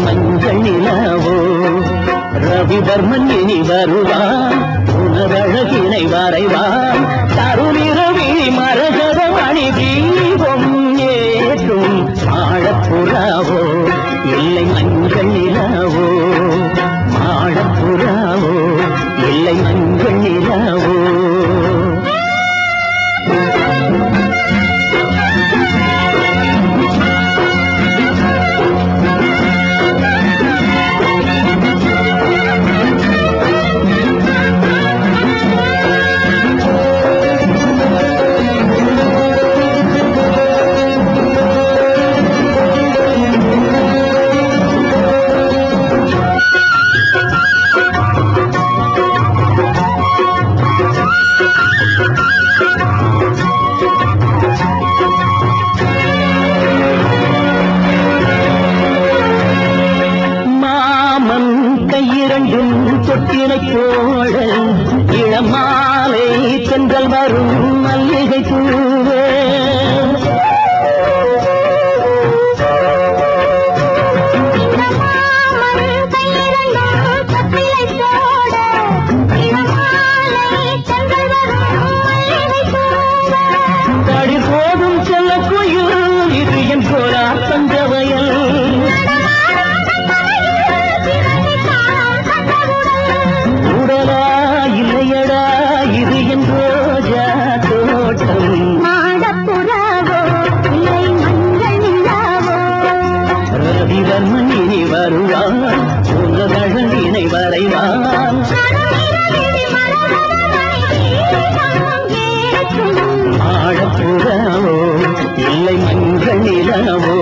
மஞ்சள் நிலாவோ ரவிவர்மன் இனி வருவான் உனதழகினை வரைவான் தருணிரவி மரகத மணி தீபம் ஏற்றும் மாடப்புறாவோ இல்லை மஞ்சள் நிலாவோ மாடப்புறாவோ இல்லை மஞ்சள் நிலாவோ மாமன் கையிரண்டும் தொட்டினை போட இளமாலை சென்றல் வரும் மல்லிகை பூவே தடி போதும் செல்ல குயில் இது என் போரா தங்கவயல் உடலா இல்லையடா இது என் ரோஜா தோட்டம் ரவிவர்மன் இனி வருவான் உலகழகினை வரைவான் ஆழப்புறாவோ இல்லை மஞ்சள் நிலவோ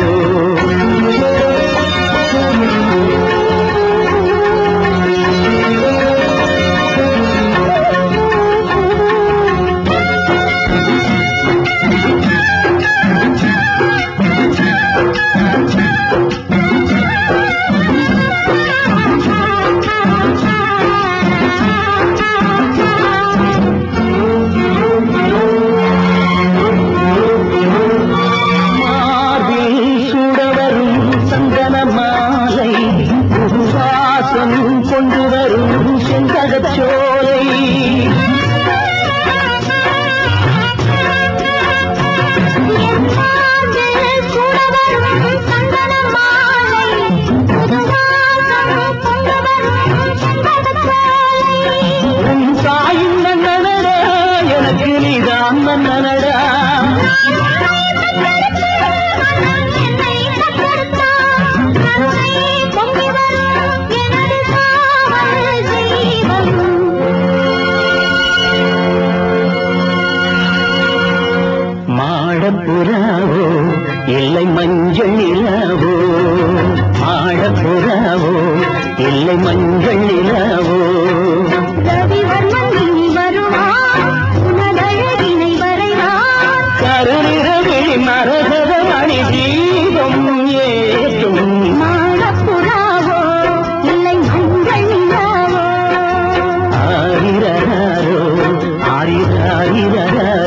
மார்பில் சுடவரும் சந்தன மாலை வாசம் கொண்டு வரும் செந்தகச் சோலை உன் தாயின் மன்னனடா எனக்கு நீதான் மன்னனடா மாடப்புறாவோ இல்லை மஞ்சள் நிலாவோ மாடப்புறாவோ இல்லை மஞ்சள் நிலாவோ கருநிறவி மரகத மணி தீபம் ஏற்றும் ஆரிரரோ ஆரிராரிரரோ